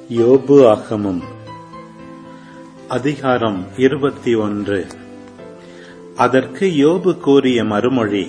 யோபு ஆகமம் அதிகாரம் இருபத்தி ஒன்று அதற்கு யோபு கூறிய மறுமொழி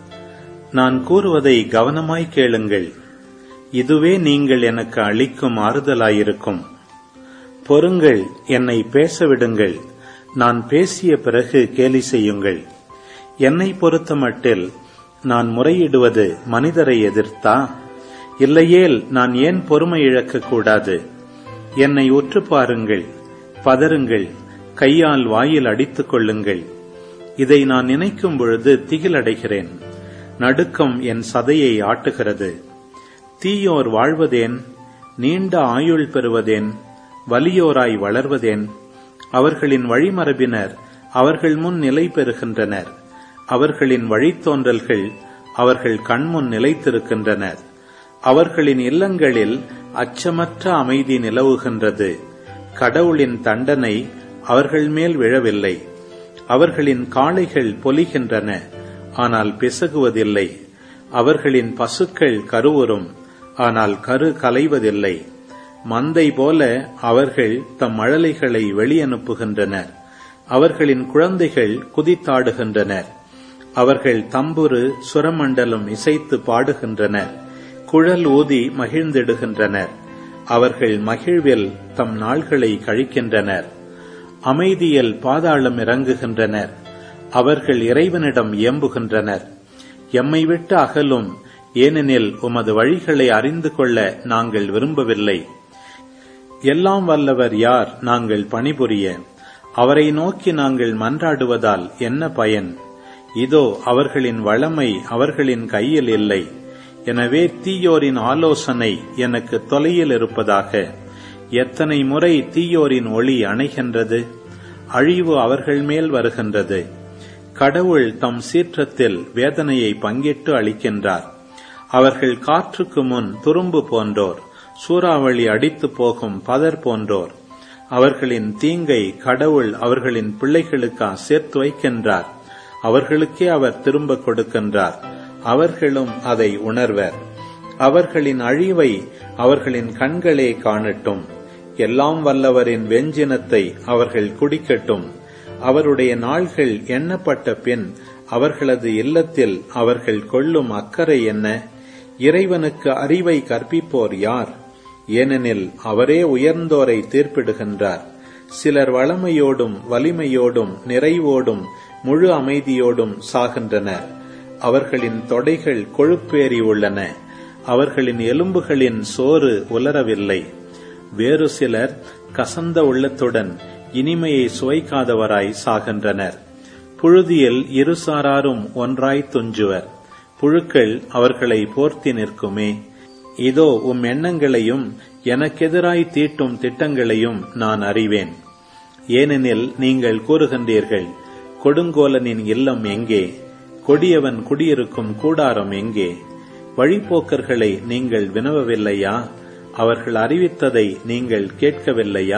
நான் கூறுவதை கவனமாய் கேளுங்கள் இதுவே நீங்கள் எனக்கு அளிக்கும் ஆறுதலாயிருக்கும் பொறுங்கள் என்னை பேச விடுங்கள் நான் பேசிய பிறகு கேலி செய்யுங்கள் என்னை பொறுத்தமட்டில் நான் முறையிடுவது மனிதரை எதிர்த்தா இல்லையேல் நான் ஏன் பொறுமை இழக்கக் கூடாது என்னை உற்று பாருங்கள் பதறுங்கள் கையால் வாயில் அடித்துக் கொள்ளுங்கள் இதை நான் நினைக்கும் பொழுது திகிலடைகிறேன் நடுக்கம் என் சதையை ஆட்டுகிறது தீயோர் வாழ்வதேன் நீண்ட ஆயுள் பெறுவதேன் வலியோராய் வளர்வதேன் அவர்களின் வழிமரபினர் அவர்கள் முன் நிலை பெறுகின்றனர் அவர்களின் வழித்தோன்றல்கள் அவர்கள் கண்முன் நிலைத்திருக்கின்றனர் அவர்களின் இல்லங்களில் அச்சமற்ற அமைதி நிலவுகின்றது கடவுளின் தண்டனை அவர்கள் மேல் விழவில்லை அவர்களின் காளைகள் பொலிகின்றன ஆனால் பிசகுவதில்லை அவர்களின் பசுக்கள் கருவுறும் ஆனால் கரு கலைவதில்லை மந்தை போல அவர்கள் தம் மழலைகளை வெளியனுப்புகின்றனர் அவர்களின் குழந்தைகள் குதித்தாடுகின்றனர் அவர்கள் தம்புரு சுரமண்டலம் இசைத்து பாடுகின்றனர் குழல் ஊதி மகிழ்ந்திடுகின்றனர் அவர்கள் மகிழ்வில் தம் நாள்களை கழிக்கின்றனர் அமைதியில் பாதாளம் இறங்குகின்றனர் அவர்கள் இறைவனிடம் இயம்புகின்றனர் எம்மை விட்டு அகலும் ஏனெனில் உமது வழிகளை அறிந்து கொள்ள நாங்கள் விரும்பவில்லை எல்லாம் வல்லவர் யார் நாங்கள் பணிபுரிய அவரை நோக்கி நாங்கள் மன்றாடுவதால் என்ன பயன் இதோ அவர்களின் வளமை அவர்களின் கையில் இல்லை எனவே தீயோரின் ஆலோசனை எனக்கு தொலையில் இருப்பதாக எத்தனை முறை தீயோரின் ஒளி அணைகின்றது அழிவு அவர்கள் மேல் வருகின்றது கடவுள் தம் சீற்றத்தில் வேதனையை பங்கிட்டு அளிக்கின்றார் அவர்கள் காற்றுக்கு முன் துரும்பு போன்றோர் சூறாவளி அடித்து போகும் பதர் போன்றோர் அவர்களின் தீங்கை கடவுள் அவர்களின் பிள்ளைகளுக்கா சேர்த்து வைக்கின்றார் அவர்களுக்கே அவர் திரும்ப கொடுக்கின்றார் அவர்களும் அதை உணர்வர் அவர்களின் அழிவை அவர்களின் கண்களே காணட்டும் எல்லாம் வல்லவரின் வெஞ்சினத்தை அவர்கள் குடிக்கட்டும் அவருடைய நாள்கள் எண்ணப்பட்ட பின் அவர்களது இல்லத்தில் அவர்கள் கொள்ளும் அக்கறை என்ன இறைவனுக்கு அறிவை கற்பிப்போர் யார் ஏனெனில் அவரே உயர்ந்தோரை தீர்ப்பிடுகின்றார் சிலர் வளமையோடும் வலிமையோடும் நிறைவோடும் முழு அமைதியோடும் சாகின்றனர் அவர்களின் தொடைகள் கொழுப்பேறி உள்ளன அவர்களின் எலும்புகளின் சோறு உலரவில்லை வேறு சிலர் கசந்த உள்ளத்துடன் இனிமையை சுவைக்காதவராய் சாகின்றனர் புழுதியில் இருசாராரும் ஒன்றாய் துஞ்சுவர் புழுக்கள் அவர்களை போர்த்தி நிற்குமே இதோ உம் எண்ணங்களையும் எனக்கெதிராய் தீட்டும் திட்டங்களையும் நான் அறிவேன் ஏனெனில் நீங்கள் கூறுகின்றீர்கள் கொடுங்கோலனின் இல்லம் எங்கே கொடியவன் குடியிருக்கும் கூடாரம் எங்கே வழிப்போக்கர்களை நீங்கள் வினவவில்லையா அவர்கள் அறிவித்ததை நீங்கள் கேட்கவில்லையா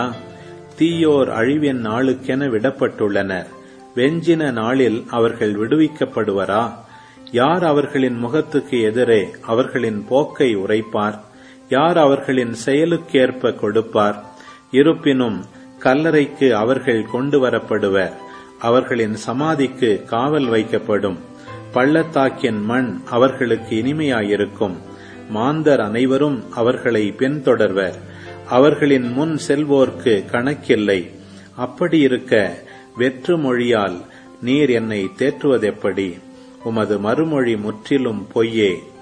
தீயோர் அழிவின் நாளுக்கென விடப்பட்டுள்ளனர் வெஞ்சின நாளில் அவர்கள் விடுவிக்கப்படுவரா யார் அவர்களின் முகத்துக்கு எதிரே அவர்களின் போக்கை உரைப்பார் யார் அவர்களின் செயலுக்கேற்ப கொடுப்பார் இருப்பினும் கல்லறைக்கு அவர்கள் கொண்டு வரப்படுவர் அவர்களின் சமாதிக்கு காவல் வைக்கப்படும் பள்ளத்தாக்கின் மண் அவர்களுக்கு இனிமையாயிருக்கும் மாந்தர் அனைவரும் அவர்களை பின்தொடர்வர் அவர்களின் முன் செல்வோர்க்கு கணக்கில்லை அப்படி இருக்க வெற்று மொழியால் நீர் என்னை தேற்றுவதெப்படி உமது மறுமொழி முற்றிலும் பொய்யே